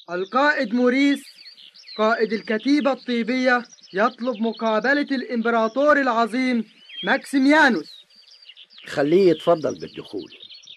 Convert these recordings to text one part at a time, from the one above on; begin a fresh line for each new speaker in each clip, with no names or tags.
القائد موريس قائد الكتيبة الطيبية يطلب مقابلة الإمبراطور العظيم ماكسيميانوس
خليه يتفضل بالدخول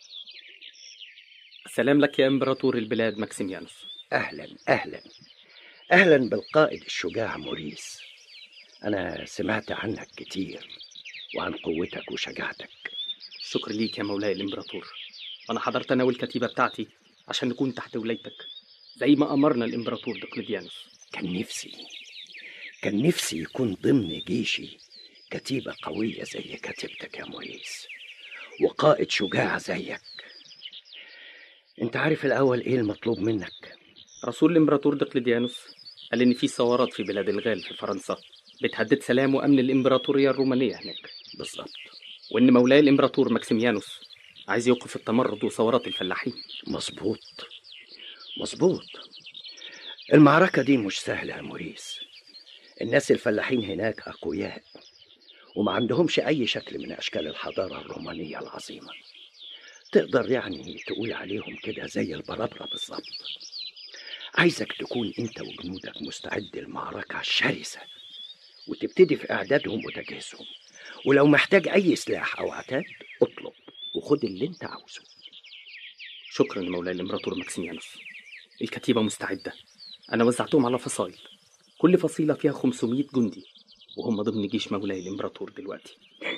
سلام لك يا إمبراطور البلاد ماكسيميانوس
أهلا أهلا أهلا بالقائد الشجاع موريس أنا سمعت عنك كتير وعن قوتك وشجاعتك
شكر ليك يا مولاي الإمبراطور أنا حضرت أنا والكتيبة بتاعتي عشان نكون تحت ولايتك زي ما أمرنا الإمبراطور دقلديانوس
كان نفسي كان نفسي يكون ضمن جيشي كتيبة قوية زي كتيبتك يا موريس وقائد شجاع زيك انت عارف الأول ايه المطلوب منك
رسول الإمبراطور دقلديانوس قال إن في ثورات في بلاد الغال في فرنسا بتهدد سلام وأمن الإمبراطورية الرومانية هناك
بالظبط
وإن مولاي الإمبراطور ماكسيميانوس عايز يوقف التمرد وثورات الفلاحين
مظبوط مظبوط المعركة دي مش سهلة يا موريس الناس الفلاحين هناك أقوياء وما عندهمش أي شكل من أشكال الحضارة الرومانية العظيمة تقدر يعني تقول عليهم كده زي البرابرة بالظبط عايزك تكون انت وجنودك مستعد للمعركة الشرسة وتبتدي في إعدادهم وتجهيزهم ولو محتاج أي سلاح أو عتاد اطلب وخد اللي انت عاوزه
شكرا يا مولاي الإمبراطور ماكسيميانوس الكتيبة مستعدة أنا وزعتهم على فصائل كل فصيلة فيها 500 جندي وهم ضمن جيش مولاي الإمبراطور دلوقتي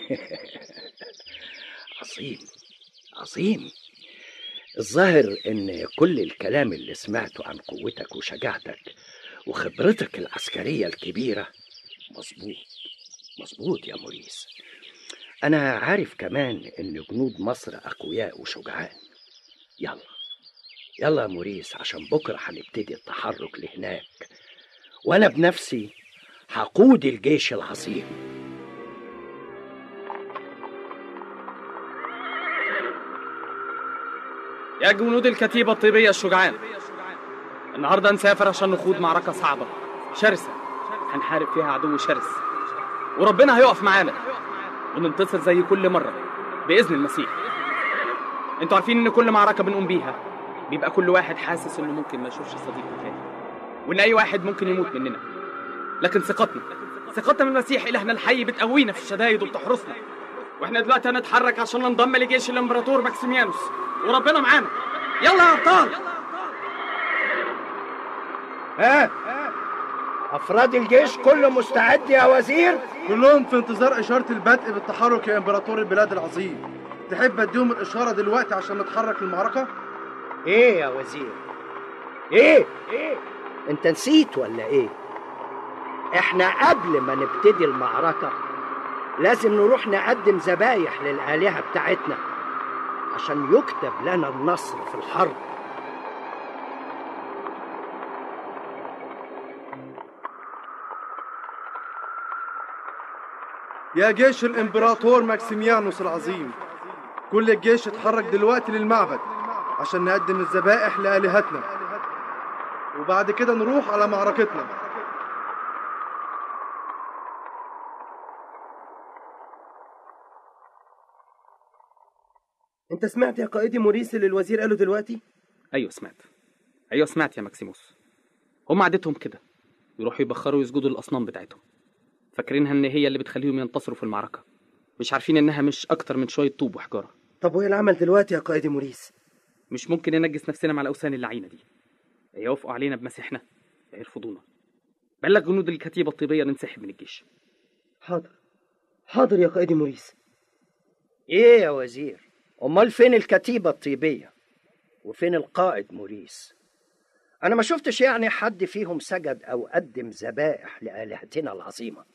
عظيم عظيم الظاهر ان كل الكلام اللي سمعته عن قوتك وشجاعتك وخبرتك العسكرية الكبيرة مظبوط مظبوط يا موريس انا عارف كمان ان جنود مصر اقوياء وشجعان يلا يلا يا موريس عشان بكرة هنبتدي التحرك لهناك وانا بنفسي هقود الجيش العظيم
يا جنود الكتيبة الطيبية الشجعان النهاردة نسافر عشان نخوض معركة صعبة شرسة هنحارب فيها عدو شرس وربنا هيقف معانا وننتصر زي كل مرة بإذن المسيح انتوا عارفين ان كل معركة بنقوم بيها بيبقى كل واحد حاسس انه ممكن ما يشوفش صديق تاني وان اي واحد ممكن يموت مننا لكن ثقتنا ثقتنا من المسيح الهنا الحي بتقوينا في الشدايد وبتحرسنا واحنا دلوقتي هنتحرك عشان ننضم لجيش الامبراطور ماكسيميانوس وربنا معانا يلا يا ابطال
ها افراد الجيش كله مستعد يا وزير
كلهم في انتظار إشارة البدء بالتحرك يا إمبراطور البلاد العظيم تحب أديهم الإشارة دلوقتي عشان نتحرك للمعركة؟
ايه يا وزير ايه ايه انت نسيت ولا ايه احنا قبل ما نبتدي المعركة لازم نروح نقدم ذبايح للآلهة بتاعتنا عشان يكتب لنا النصر في الحرب
يا جيش الإمبراطور ماكسيميانوس العظيم كل الجيش اتحرك دلوقتي للمعبد عشان نقدم الذبائح لآلهتنا وبعد كده نروح على معركتنا
انت سمعت يا قائدي موريس اللي الوزير قاله دلوقتي
ايوه سمعت ايوه سمعت يا ماكسيموس هم عادتهم كده يروحوا يبخروا ويسجدوا الاصنام بتاعتهم فاكرينها ان هي اللي بتخليهم ينتصروا في المعركه مش عارفين انها مش اكتر من شويه طوب وحجاره
طب وايه العمل دلوقتي يا قائدي موريس
مش ممكن ننجس نفسنا مع الاوثان اللعينه دي يا يوافقوا علينا بمسيحنا يا يرفضونا بلغ جنود الكتيبه الطيبيه ننسحب من الجيش
حاضر حاضر يا قائدي موريس
ايه يا وزير امال فين الكتيبة الطيبية وفين القائد موريس انا ما شفتش يعني حد فيهم سجد او قدم ذبائح لآلهتنا العظيمة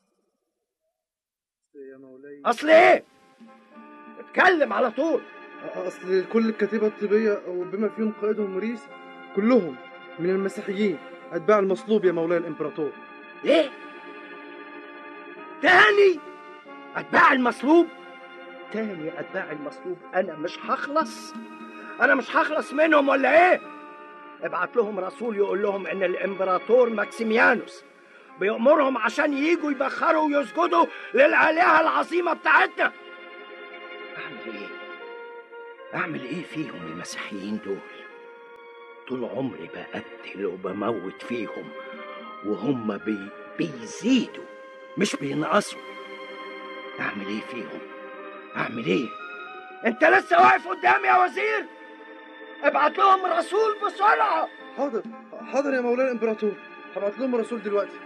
يا مولاي
اصل ايه اتكلم على طول
أصل كل الكتيبة الطيبية وبما فيهم قائدهم موريس كلهم من المسيحيين أتباع المصلوب يا مولاي الإمبراطور
ايه تاني اتباع المصلوب تاني اتباع المصلوب انا مش هخلص انا مش هخلص منهم ولا ايه ابعت لهم رسول يقول لهم ان الامبراطور ماكسيميانوس بيأمرهم عشان ييجوا يبخروا ويسجدوا للآلهة العظيمة بتاعتنا اعمل ايه اعمل ايه فيهم المسيحيين دول طول عمري بقتل وبموت فيهم وهم بي بيزيدوا مش بينقصوا اعمل ايه فيهم اعمل ايه انت لسه واقف قدامي يا وزير ابعت لهم رسول بسرعه
حاضر حاضر يا مولانا الامبراطور هبعت لهم رسول دلوقتي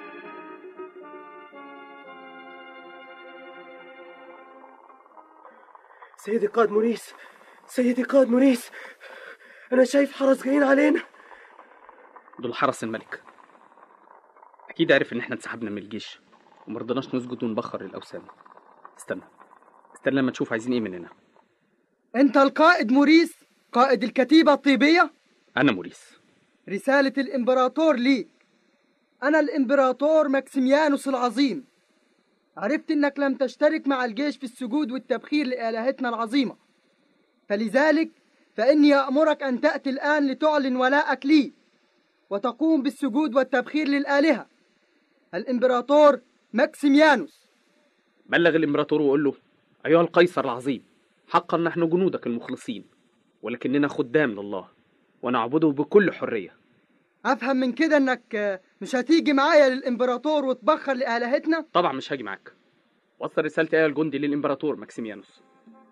سيدي قائد موريس سيدي قائد موريس انا شايف حرس جايين علينا
دول حرس الملك اكيد عرف ان احنا انسحبنا من الجيش ومرضناش نسجد ونبخر الاوثان استنى استنى لما نشوف عايزين ايه مننا
انت القائد موريس قائد الكتيبة الطيبية
انا موريس
رسالة الامبراطور ليك انا الامبراطور ماكسيميانوس العظيم عرفت انك لم تشترك مع الجيش في السجود والتبخير لآلهتنا العظيمة فلذلك فإني أأمرك أن تأتي الآن لتعلن ولاءك لي وتقوم بالسجود والتبخير للآلهة الإمبراطور ماكسيميانوس
بلغ الامبراطور وقول له ايها القيصر العظيم حقا نحن جنودك المخلصين ولكننا خدام لله ونعبده بكل حريه
أفهم من كده إنك آه، مش هتيجي معايا للإمبراطور وتبخر لآلهتنا
طبعا مش هاجي معاك وصل رسالتي ايها الجندي للامبراطور ماكسيميانوس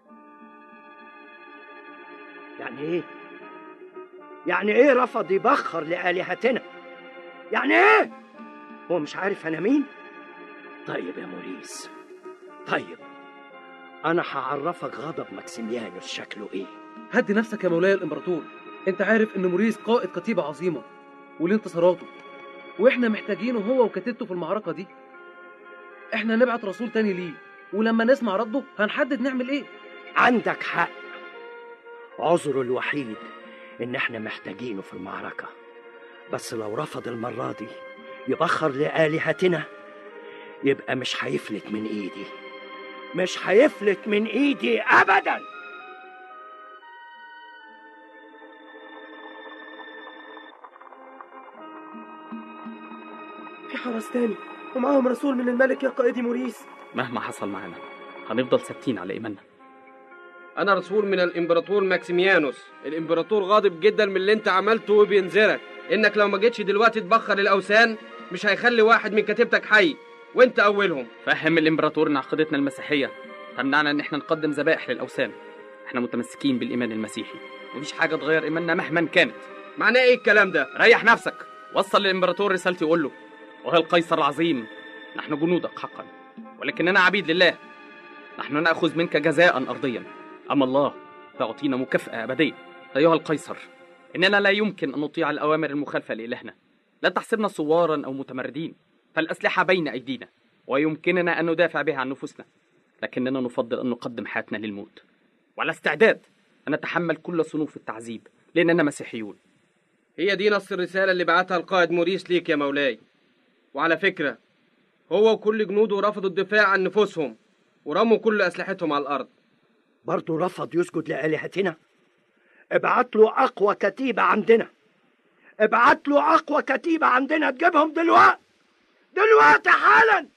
يعني ايه يعني ايه رفض يبخر لآلهتنا يعني ايه هو مش عارف انا مين طيب يا موريس طيب انا هعرفك غضب ماكسيميانوس شكله ايه
هدي نفسك يا مولاي الامبراطور انت عارف ان موريس قائد كتيبة عظيمة وليه انتصاراته واحنا محتاجينه هو وكتيبته في المعركة دي احنا نبعت رسول تاني ليه ولما نسمع رده هنحدد نعمل ايه
عندك حق عذره الوحيد ان احنا محتاجينه في المعركة بس لو رفض المرة دي يبخر لآلهتنا يبقى مش هيفلت من ايدي مش هيفلت من ايدي ابدا
في حرس تاني ومعاهم رسول من الملك يا قائدي موريس
مهما حصل معانا هنفضل ثابتين على ايماننا
أنا رسول من الإمبراطور ماكسيميانوس الإمبراطور غاضب جدا من اللي أنت عملته وبينذرك إنك لو ما جيتش دلوقتي تبخر الأوثان مش هيخلي واحد من كتيبتك حي وأنت أولهم
فهم الامبراطور ان عقيدتنا المسيحيه تمنعنا ان احنا نقدم ذبائح للاوثان احنا متمسكين بالايمان المسيحي مفيش حاجه تغير ايماننا مهما كانت
معناه إيه الكلام ده؟
ريح نفسك وصل للامبراطور رسالتي وقول له وهي القيصر العظيم نحن جنودك حقا ولكننا عبيد لله نحن ناخذ منك جزاء ارضيا اما الله فيعطينا مكافاه ابديه ايها القيصر اننا لا يمكن ان نطيع الاوامر المخالفه لالهنا لا تحسبنا صوارا او متمردين فالاسلحه بين ايدينا ويمكننا ان ندافع بها عن نفوسنا لكننا نفضل ان نقدم حياتنا للموت وعلى استعداد ان نتحمل كل صنوف التعذيب لاننا مسيحيون
هي دي نص الرسالة اللي بعتها القائد موريس ليك يا مولاي وعلى فكرة هو وكل جنوده رفضوا الدفاع عن نفوسهم ورموا كل أسلحتهم على الأرض
برضه رفض يسجد لآلهتنا ابعت له أقوى كتيبة عندنا ابعت له أقوى كتيبة عندنا تجيبهم دلوقتي دلوقتي حالا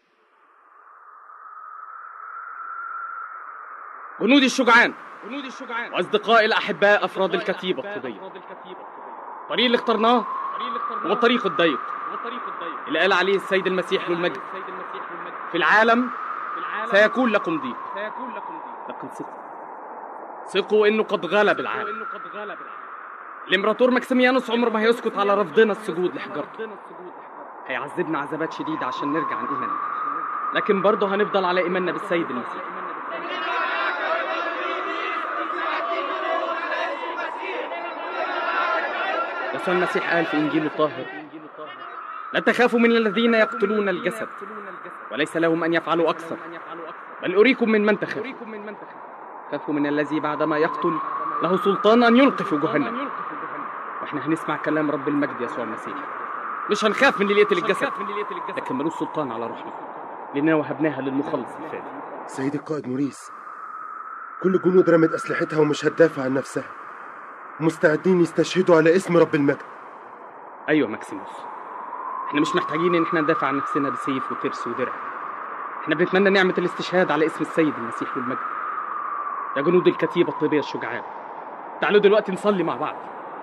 جنودي الشجعان جنودي الشجعان واصدقائي الاحباء افراد الكتيبه الطبيه الطريق اللي اخترناه هو الطريق الضيق اللي قال عليه السيد المسيح للمجد في العالم سيكون لكم ضيق لكن ثقوا ثقوا انه قد غلب العالم الامبراطور ماكسيميانوس عمره ما هيسكت على رفضنا السجود لحجارته هيعذبنا عذابات شديدة عشان نرجع عن إيماننا لكن برضه هنفضل على إيماننا بالسيد المسيح يسوع المسيح قال في إنجيله الطاهر لا تخافوا من الذين يقتلون الجسد وليس لهم أن يفعلوا أكثر بل أريكم من من تخاف خافوا من الذي بعدما يقتل له سلطان أن يلقي في جهنم واحنا هنسمع كلام رب المجد يسوع المسيح مش هنخاف من اللي يقتل الجسد لكن ملوش سلطان على روحنا لأننا وهبناها للمخلص الفادي
سيدي القائد موريس كل الجنود رمت أسلحتها ومش هتدافع عن نفسها مستعدين يستشهدوا على اسم رب المجد
أيوة ماكسيموس احنا مش محتاجين ان احنا ندافع عن نفسنا بسيف وترس ودرع احنا بنتمنى نعمة الاستشهاد على اسم السيد المسيح والمجد يا جنود الكتيبة الطيبية الشجعان تعالوا دلوقتي نصلي مع بعض